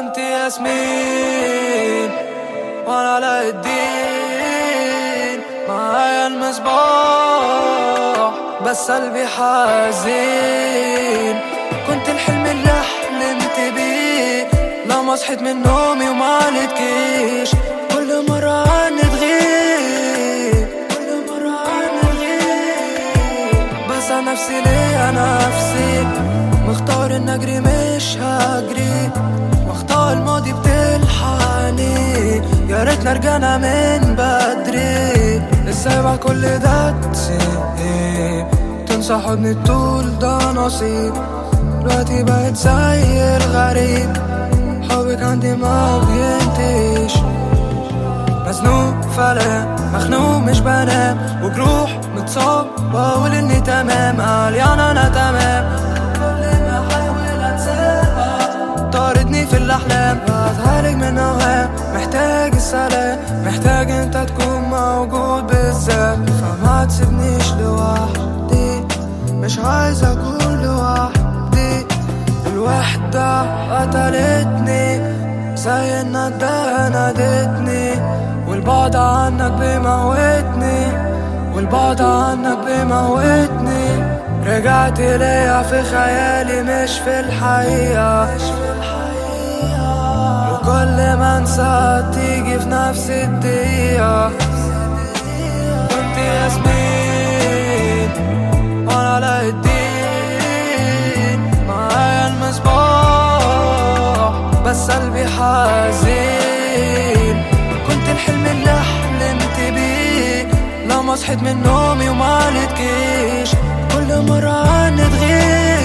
كنت ياسمين وانا علاء الدين معايا المصباح بس قلبي حزين كنت الحلم اللي حلمت بيه لما صحيت من نومي وما لقيتكيش كل مرة عني تغيب كل مرة عني تغيب بس نفسي ليا نفسي مختار ان اجري مش هجري واختار الماضي بتلحقني يا ريتنا رجعنا من بدري ازاي بعد كل ده تسيب تنسى حضن الطول ده نصيب دلوقتي بقيت زي الغريب حبك عندي ما بينتش مزنوق فلا مخنوق مش بنام وجروح متصاب واقول اني تمام قال يعني انا تمام كل ما احاول انساها طاردني في الاحلام بتعالج من اوهام محتاج السلام محتاج انت تكون موجود بالذات فما تسيبنيش لوحدي مش عايز اكون لوحدي الوحدة قتلتني زي النداهة نادتني والبعد عنك بيموتني والبعد عنك بيموتني رجعت ليا في خيالي مش في الحقيقة وكل ما انسى تيجي في نفس الدقيقة كنت ياسمين وانا علاء الدين معايا المصباح بس قلبي حزين كنت الحلم اللي حلمت بيه لما صحيت من نومي وما لقيتكيش كل مرة عني تغيب